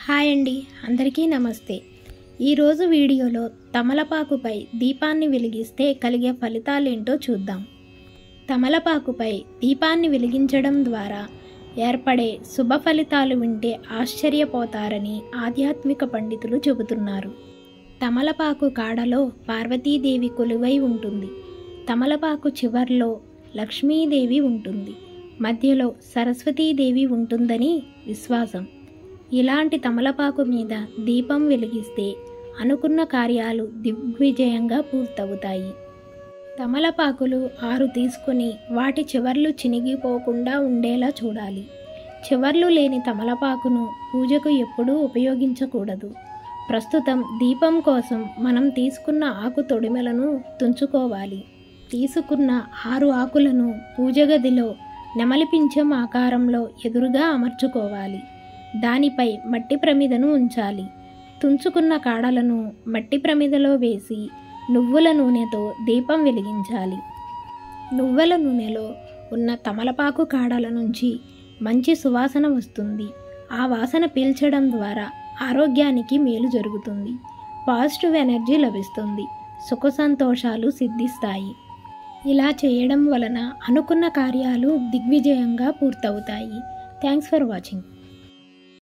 hi అండి అందరికీ నమస్తే ఈరోజు వీడియోలో తమలపాకుపై దీపాన్ని వెలిగిస్తే కలిగే ఫలితాలేంటో చూద్దాం తమలపాకుపై దీపాన్ని వెలిగించడం ద్వారా ఏర్పడే శుభ ఫలితాలు వింటే ఆశ్చర్యపోతారని ఆధ్యాత్మిక పండితులు చెబుతున్నారు తమలపాకు కాడలో పార్వతీదేవి కొలువై ఉంటుంది తమలపాకు చివర్లో లక్ష్మీదేవి ఉంటుంది మధ్యలో సరస్వతీదేవి ఉంటుందని విశ్వాసం ఇలాంటి తమలపాకు మీద దీపం వెలిగిస్తే అనుకున్న కార్యాలు దిగ్విజయంగా పూర్తవుతాయి తమలపాకులు ఆరు తీసుకుని వాటి చివర్లు చినిగిపోకుండా ఉండేలా చూడాలి చివర్లు లేని తమలపాకును పూజకు ఎప్పుడూ ఉపయోగించకూడదు ప్రస్తుతం దీపం కోసం మనం తీసుకున్న ఆకు తొడిమెలను తుంచుకోవాలి తీసుకున్న ఆరు ఆకులను పూజ గదిలో నెమలిపించం ఆకారంలో ఎదురుగా అమర్చుకోవాలి దానిపై మట్టి ప్రమిదను ఉంచాలి తుంచుకున్న కాడలను మట్టి ప్రమిదలో వేసి నువ్వుల నూనెతో దీపం వెలిగించాలి నువ్వుల నూనెలో ఉన్న తమలపాకు కాడల నుంచి మంచి సువాసన వస్తుంది ఆ వాసన పీల్చడం ద్వారా ఆరోగ్యానికి మేలు జరుగుతుంది పాజిటివ్ ఎనర్జీ లభిస్తుంది సుఖ సంతోషాలు సిద్ధిస్తాయి ఇలా చేయడం వలన అనుకున్న కార్యాలు దిగ్విజయంగా పూర్తవుతాయి థ్యాంక్స్ ఫర్ వాచింగ్